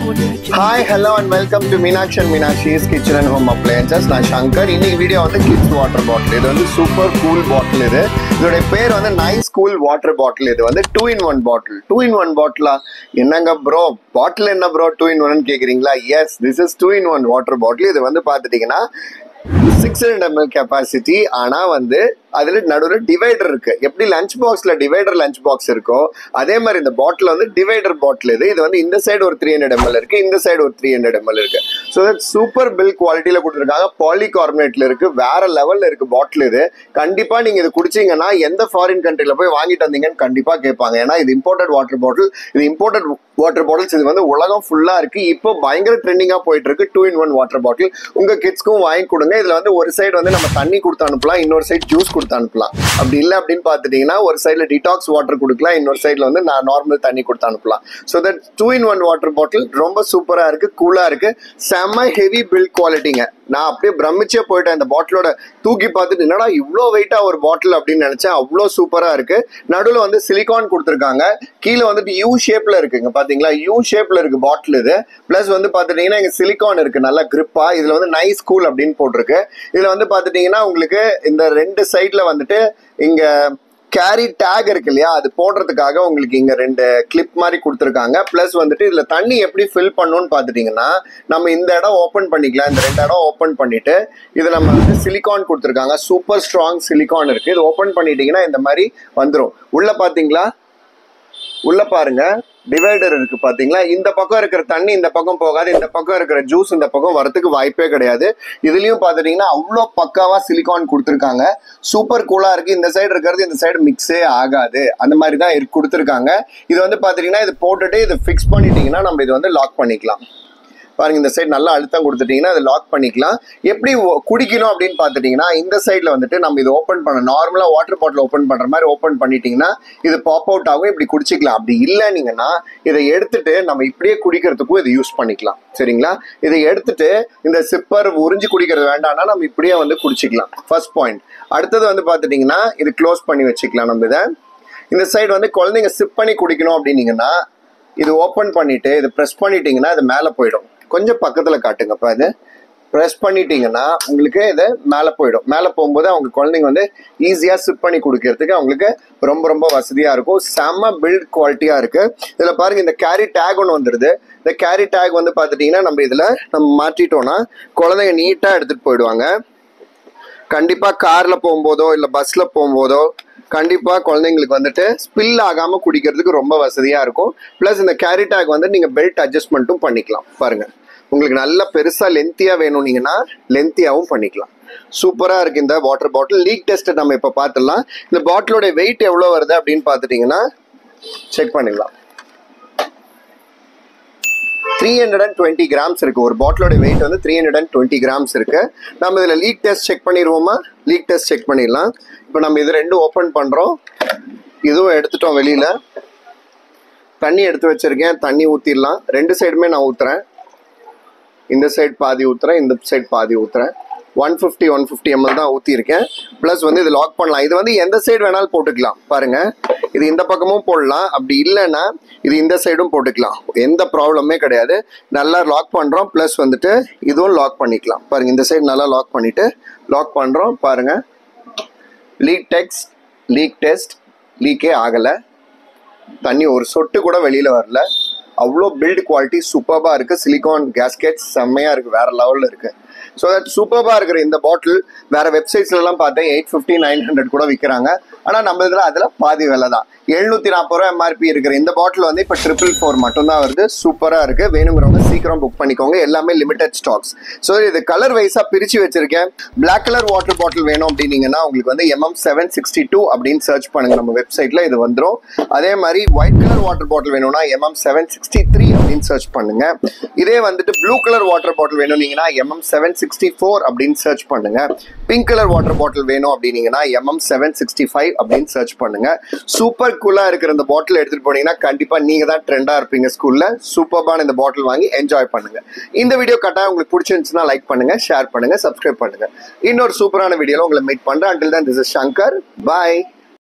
hi hello and welcome to Meenakshi and Meenakshi's kitchen and home appliances நான் சங்கர் இன்னைக்கு video வந்து kids water bottle இது வந்து சூப்பர் கூல் பாட்டில் இது இதோடைய பேர் வந்து நைஸ் கூல் வாட்டர் பாட்டில் இது வந்து two in one bottle two in one பாட்டிலா என்னங்க ப்ரோ பாட்டில் என்ன ப்ரோ டூ இன் ஒன் கேட்குறீங்களா yes this is two in one water bottle இது வந்து பார்த்துட்டிங்கன்னா சிக்ஸ் ஹண்ட்ரட் எம்எல் கெப்பாசிட்டி ஆனால் வந்து அதில் நடுவில் டிவைடர் இருக்கு எப்படி லஞ்ச் பாக்ஸில் டிவைடர் லஞ்ச் பாக்ஸ் இருக்கோ அதே மாதிரி இந்த பாட்டில் வந்து டிவைடர் பாட்டில் இது இது வந்து இந்த சைடு ஒரு த்ரீ ஹண்ட்ரட் எம்எல் இருக்கு இந்த சைடு ஒரு த்ரீ ஹண்ட்ரட் எம்எல் இருக்கு ஸோ தட் சூப்பர் பில் குவாலிட்டியில் கொடுத்துருக்காங்க பாலி கார்பனேட்ல இருக்கு வேற லெவலில் இருக்கு பாட்டில் இது கண்டிப்பாக நீங்கள் இது குடிச்சீங்கன்னா எந்த ஃபாரின் கண்ட்ரியில் போய் வாங்கிட்டு வந்தீங்கன்னு கண்டிப்பாக கேட்பாங்க ஏன்னா இது இம்போர்ட்டட் வாட்டர் பாட்டில் இது இம்போர்ட்டட் வாட்டர் பாட்டில்ஸ் இது வந்து உலகம் ஃபுல்லா இருக்கு இப்போ பயங்கர ட்ரெண்டிங்கா போயிட்டு இருக்கு two in one water bottle உங்க கிட்ஸ்க்கும் வாங்கி கொடுங்க இதுல வந்து ஒரு சைடு வந்து நம்ம தண்ணி கொடுத்து அனுப்பலாம் இன்னொரு சைடு ஜூஸ் கொடுத்து அனுப்பலாம் அப்படி இல்லை அப்படின்னு பார்த்துட்டீங்கன்னா ஒரு சைடில் டிடாக்ஸ் வாட்டர் கொடுக்கலாம் இன்னொரு சைடில் வந்து நான் நார்மல் தண்ணி கொடுத்து அனுப்பலாம் so that two in one water bottle ரொம்ப சூப்பராக இருக்கு கூலாக இருக்கு செம்ம ஹெவி பில்ட் குவாலிட்டிங்க நான் அப்படியே பிரமிச்சே போயிட்டேன் இந்த பாட்டிலோட தூக்கி பார்த்துட்டு என்னடா இவ்வளோ வெயிட்டா ஒரு பாட்டில் அப்படின்னு நினைச்சேன் அவ்வளோ சூப்பராக இருக்கு நடுவில் வந்து சிலிகான் கொடுத்துருக்காங்க கீழே வந்துட்டு யூ ஷேப்ல இருக்குங்க பாத்தீங்களா யூ ஷேப்ல இருக்கு பாட்டில் இது பிளஸ் வந்து பாத்துட்டீங்கன்னா இங்க சிலிகான் இருக்கு நல்லா கிரிப்பா இதுல வந்து நைஸ் கூல் அப்படின்னு போட்டிருக்கு இதுல வந்து பாத்துட்டீங்கன்னா உங்களுக்கு இந்த ரெண்டு சைட்ல வந்துட்டு இங்க கேரி டேக் இருக்கு இல்லையா அது போடுறதுக்காக உங்களுக்கு இங்க ரெண்டு கிளிப் மாதிரி கொடுத்துருக்காங்க பிளஸ் வந்துட்டு இதுல தண்ணி எப்படி ஃபில் பண்ணணும்னு பாத்துட்டீங்கன்னா நம்ம இந்த இடம் ஓப்பன் பண்ணிக்கலாம் இந்த ரெண்டு இடம் ஓப்பன் பண்ணிட்டு இது நம்ம வந்து சிலிகான் கொடுத்துருக்காங்க சூப்பர் ஸ்ட்ராங் சிலிகான் இருக்கு இது ஓப்பன் பண்ணிட்டீங்கன்னா இந்த மாதிரி வந்துடும் உள்ள பாத்தீங்களா உள்ள பாருங்க டிவைடர் இருக்கு பாத்தீங்களா இந்த பக்கம் இருக்கிற தண்ணி இந்த பக்கம் போகாது இந்த பக்கம் இருக்கிற ஜூஸ் இந்த பக்கம் வரதுக்கு வாய்ப்பே கிடையாது இதுலயும் பாத்துட்டீங்கன்னா அவ்வளோ பக்காவா சிலிகான் கொடுத்துருக்காங்க சூப்பர் கூலா இருக்கு இந்த சைடு இருக்கிறது இந்த சைடு மிக்ஸே ஆகாது அந்த மாதிரி தான் இருக்கு கொடுத்துருக்காங்க இது வந்து பாத்துட்டீங்கன்னா இது போட்டுட்டு இது ஃபிக்ஸ் பண்ணிட்டீங்கன்னா நம்ம இது வந்து லாக் பண்ணிக்கலாம் பாருங்க இந்த சைடு நல்லா அழுத்தம் கொடுத்துட்டீங்கன்னா அதை லாக் பண்ணிக்கலாம் எப்படி ஒ- குடிக்கணும் அப்படின்னு பார்த்துட்டீங்கன்னா இந்த சைடில் வந்துட்டு நம்ம இது ஓப்பன் பண்ண நார்மலாக வாட்டர் பாட்டில் ஓப்பன் பண்ணுற மாதிரி ஓப்பன் பண்ணிட்டீங்கன்னா இது பாப் அவுட் ஆகும் இப்படி குடிச்சிக்கலாம் அப்படி இல்லைனீங்கன்னா இதை எடுத்துட்டு நம்ம இப்படியே குடிக்கிறதுக்கும் இதை யூஸ் பண்ணிக்கலாம் சரிங்களா இதை எடுத்துட்டு இந்த சிப்பர் உறிஞ்சி குடிக்கிறது வேண்டாம்னா நம்ம இப்படியே வந்து குடிச்சிக்கலாம் ஃபர்ஸ்ட் பாயிண்ட் அடுத்தது வந்து பார்த்துட்டிங்கன்னா இது க்ளோஸ் பண்ணி வச்சுக்கலாம் நம்ம இதை இந்த சைடு வந்து குழந்தைங்க சிப் பண்ணி குடிக்கணும் அப்படின்னீங்கன்னா இது ஓப்பன் பண்ணிட்டு இது ப்ரெஸ் பண்ணிட்டீங்கன்னா இது மேலே போயிடும் கொஞ்சம் பக்கத்தில் காட்டுங்கப்பா இது ப்ரெஸ் பண்ணிட்டீங்கன்னா உங்களுக்கு இது மேலே போயிடும் மேலே போகும்போது அவங்க குழந்தைங்க வந்து ஈஸியாக சிப் பண்ணி குடிக்கிறதுக்கு அவங்களுக்கு ரொம்ப ரொம்ப வசதியாக இருக்கும் செம்ம பில்ட் குவாலிட்டியாக இருக்கு இதில் பாருங்க இந்த கேரி டேக் ஒன்று வந்துடுது இந்த கேரி டேக் வந்து பார்த்துட்டிங்கன்னா நம்ம இதில் நம்ம மாற்றிட்டோம்னா குழந்தைங்க நீட்டாக எடுத்துகிட்டு போயிடுவாங்க கண்டிப்பாக காரில் போகும்போதோ இல்லை பஸ்ஸில் போகும்போதோ கண்டிப்பாக குழந்தைங்களுக்கு வந்துட்டு ஸ்பில் ஆகாமல் குடிக்கிறதுக்கு ரொம்ப வசதியாக இருக்கும் ப்ளஸ் இந்த கேரி டேக் வந்து நீங்கள் பெல்ட் அட்ஜஸ்ட்மெண்ட்டும் பண்ணிக்கலாம் பாருங்க உங்களுக்கு நல்ல பெருசாக லென்த்தியாக வேணும்னீங்கன்னா லென்த்தியாகவும் பண்ணிக்கலாம் சூப்பராக இருக்கு இந்த வாட்டர் பாட்டில் லீக் டெஸ்ட் நம்ம இப்போ பார்த்துடலாம் இந்த பாட்டிலோட வெயிட் எவ்வளோ வருது அப்படின்னு பார்த்துட்டிங்கன்னா செக் பண்ணிடலாம் three hundred and twenty grams இருக்கு ஒரு பாட்டிலோட வெயிட் வந்து three hundred and twenty grams இருக்கு நம்ம இதில் லீக் டெஸ்ட் செக் பண்ணிடுவோமா லீக் டெஸ்ட் செக் பண்ணிடலாம் இப்போ நம்ம இது ரெண்டும் ஓப்பன் பண்ணுறோம் இதுவும் எடுத்துட்டோம் வெளியில தண்ணி எடுத்து வச்சிருக்கேன் தண்ணி ஊற்றிடலாம் ரெண்டு சைடுமே நான் ஊற்றுறேன் இந்த சைடு பாதி ஊற்றுறேன் இந்த சைடு பாதி ஊற்றுறேன் one fifty one fifty ML தான் ஊற்றிருக்கேன் ப்ளஸ் வந்து இது லாக் பண்ணலாம் இது வந்து எந்த சைடு வேணாலும் போட்டுக்கலாம் பாருங்க இது இந்த பக்கமும் போடலாம் அப்படி இல்லைன்னா இது இந்த சைடும் போட்டுக்கலாம் எந்த ப்ராப்ளமே கிடையாது நல்லா லாக் பண்ணுறோம் ப்ளஸ் வந்துட்டு இதுவும் லாக் பண்ணிக்கலாம் பாருங்க இந்த சைடு நல்லா லாக் பண்ணிட்டு லாக் பண்ணுறோம் பாருங்க லீக் டெக்ஸ்ட் லீக் டெஸ்ட் லீக்கே ஆகலை தண்ணி ஒரு சொட்டு கூட வெளியில வரல அவ்வளோ பில்ட் குவாலிட்டி சூப்பராக இருக்கு சிலிகான் கேஸ்கெட்ஸ் செம்மையா இருக்கு வேற லெவலில் இருக்கு ஸோ தட் சூப்பராக இருக்கிற இந்த பாட்டில் வேற வெப்சைட்ஸ்லாம் பார்த்தேன் எயிட் ஃபிஃப்டி நைன் ஹண்ட்ரட் கூட விற்கிறாங்க ஆனால் நம்ம இதில் அதில் பாதி விலை தான் எழுநூத்தி நாற்பது ரூபா எம்ஆர்பி இருக்கிற இந்த பாட்டில் வந்து இப்போ ட்ரிபிள் ஃபோர் மட்டும்தான் வருது சூப்பராக இருக்கு வேணுங்கிறவங்க சீக்கிரம் புக் பண்ணிக்கோங்க எல்லாமே லிமிடெட் ஸ்டாக்ஸ் ஸோ இது கலர் வைஸாக பிரித்து வச்சிருக்கேன் Black கலர் வாட்டர் பாட்டில் வேணும் அப்படின்னீங்கன்னா உங்களுக்கு வந்து எம்எம் செவன் சிக்ஸ்டி டூ அப்படின்னு சர்ச் பண்ணுங்க நம்ம வெப்சைட்ல இது வந்துடும் அதே மாதிரி ஒயிட் கலர் வாட்டர் பாட்டில் வேணும்னா எம்எம் செவன் சிக்ஸ்டி த்ரீ அப்படின்னு சர்ச் பண்ணுங்க இதே வந்துட்டு ப்ளூ கலர் வாட்டர் பாட்டில் வேணும்னீங்கன்னா எம்எம் செவன் சிக்ஸ்டி ஃபோர் அப்படின்னு சர்ச் பண்ணுங்க பிங்க் கலர் வாட்டர் பாட்டில் வேணும் அப்படின்னீங்கன்னா எம்எம் செவன் சிக்ஸ்டி ஃபைவ் அப்படின்னு சர்ச் பண்ணுங்க சூப்பர் கூலா இருக்கிற இந்த பாட்டில் எடுத்துட்டு போனீங்கன்னா கண்டிப்பா நீங்க தான் ட்ரெண்டா இருப்பீங்க ஸ்கூல்ல சூப்பர்பான இந்த பாட்டில் வாங்கி என்ஜாய் பண்ணுங்க இந்த வீடியோ கட்டாயம் உங்களுக்கு பிடிச்சிருந்துச்சுன்னா லைக் பண்ணுங்க ஷேர் பண்ணுங்க சப்ஸ்கிரைப் பண்ணுங்க இன்னொரு சூப்பரான வீடியோல உங்களை மீட் பண்றேன் அண்டில் தான் திஸ் இஸ் சங்கர் பாய்